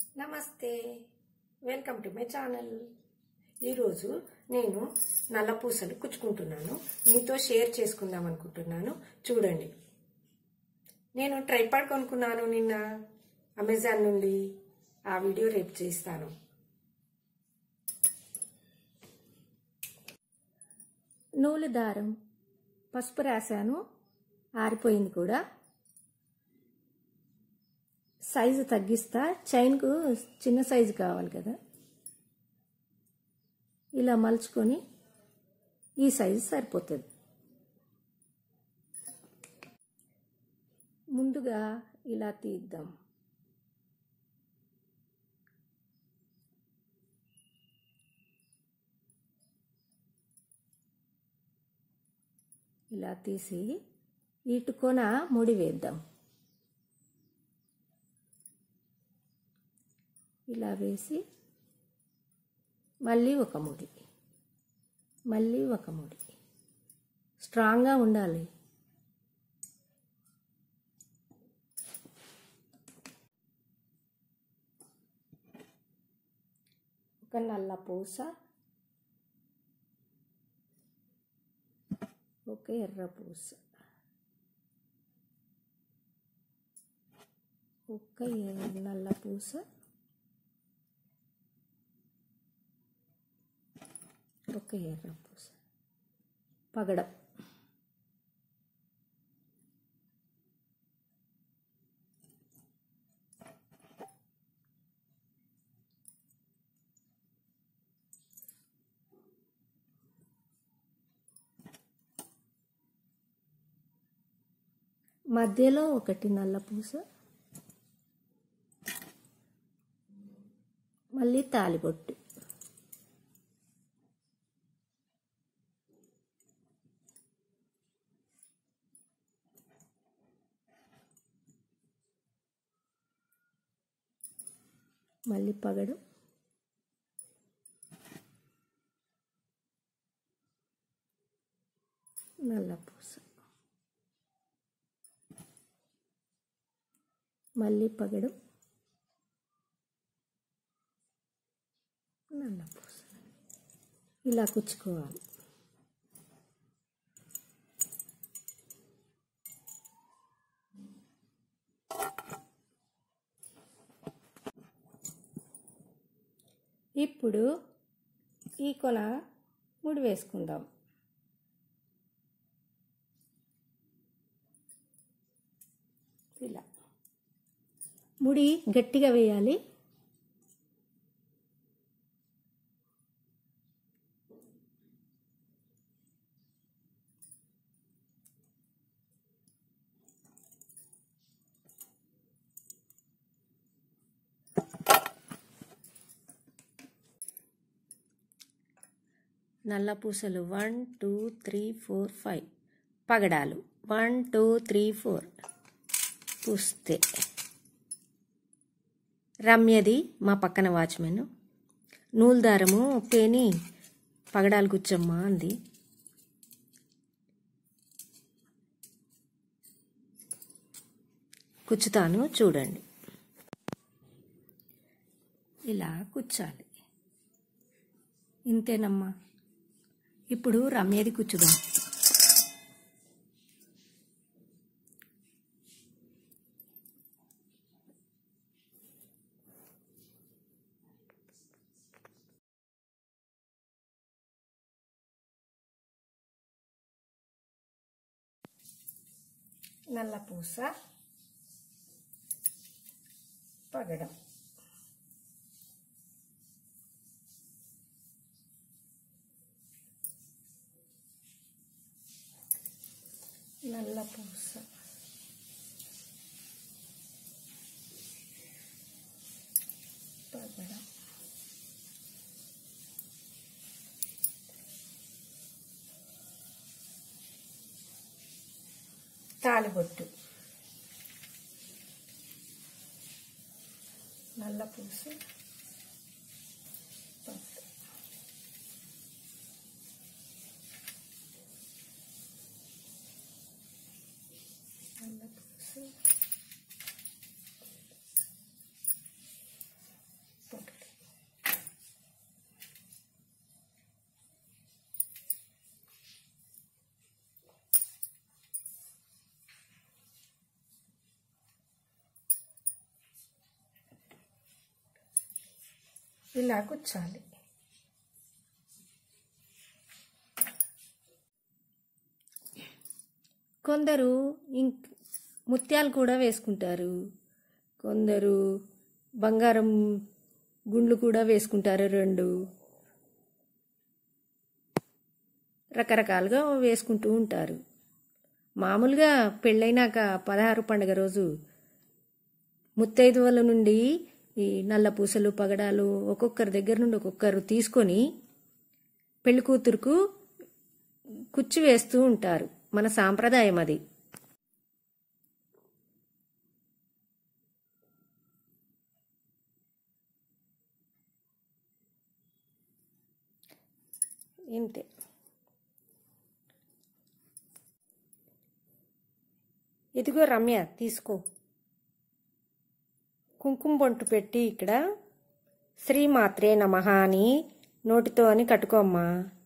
నమస్తే welcome to my channel ఈరోజు నేను నల్ల పూసలు కుచ్చుకుంటున్నాను మీతో షేర్ చేసుకుందాం అనుకుంటున్నాను చూడండి నేను ట్రైపాడ్ కొనుక్కున్నాను నిన్న అమెజాన్ నుండి ఆ వీడియో రేపు చేస్తాను నూలు దారం పసుపు రాశాను ఆరిపోయింది కూడా సైజు తగ్గిస్తా చైన్కు చిన్న సైజు కావాలి కదా ఇలా మలుచుకొని ఈ సైజు సరిపోతుంది ముందుగా ఇలా తీద్దాం ఇలా తీసి ఇటు కొన ముడి వేద్దాం ఇలా వేసి మళ్ళీ ఒక ముడి మళ్ళీ ఒక ముడి స్ట్రాంగ్గా ఉండాలి ఒక నల్ల పూస ఒక ఎర్ర పూస ఒక ఎర్ర నల్ల పూస ఒక ఎర్ర పూస పగడం మధ్యలో ఒకటి నల్ల పూస మళ్ళీ తాలిబొట్టు మళ్ళీ పగడు నల్ల పూస మళ్ళీ పగడు నల్ల పూస ఇలా కుచ్చుకోవాలి ఇప్పుడు ఈ కొన ముడి వేసుకుందాం ఇలా ముడి గట్టిగా వేయాలి నల్ల పూసలు one two three four five పగడాలు వన్ టూ త్రీ ఫోర్ పూస్తే రమ్యది మా పక్కన వాచ్మెన్ నూలు దారము పేని పగడాలు కూర్చోమ్మా అంది కుచ్చుతాను చూడండి ఇలా కూర్చాలి ఇంతేనమ్మా ఇప్పుడు రమ్యది కూర్చుదాం నల్ల పూస పగడం నల్ల పూస పగడం తాలిబొట్టు నల్ల పూస పట్టు నల్ల పూస ఇలా కుచ్చాలి కొందరు ఇంక్ ముత్యాలు కూడా వేసుకుంటారు కొందరు బంగారం గుండ్లు కూడా వేసుకుంటారు రెండు రకరకాలుగా వేసుకుంటూ ఉంటారు మామూలుగా పెళ్ళైనాక పదహారు పండుగ రోజు ముత్తైదువల నుండి ఈ నల్ల పూసలు పగడాలు ఒక్కొక్కరి దగ్గర నుండి ఒక్కొక్కరు తీసుకొని పెళ్లి కూతురుకు కుచ్చి వేస్తూ ఉంటారు మన సాంప్రదాయం అది ఇంతే ఇదిగో రమ్య తీసుకో కుంకుమ బొంటు పెట్టి ఇక్కడ శ్రీమాత్రే నమః అని నోటితో అని కట్టుకోమ్మా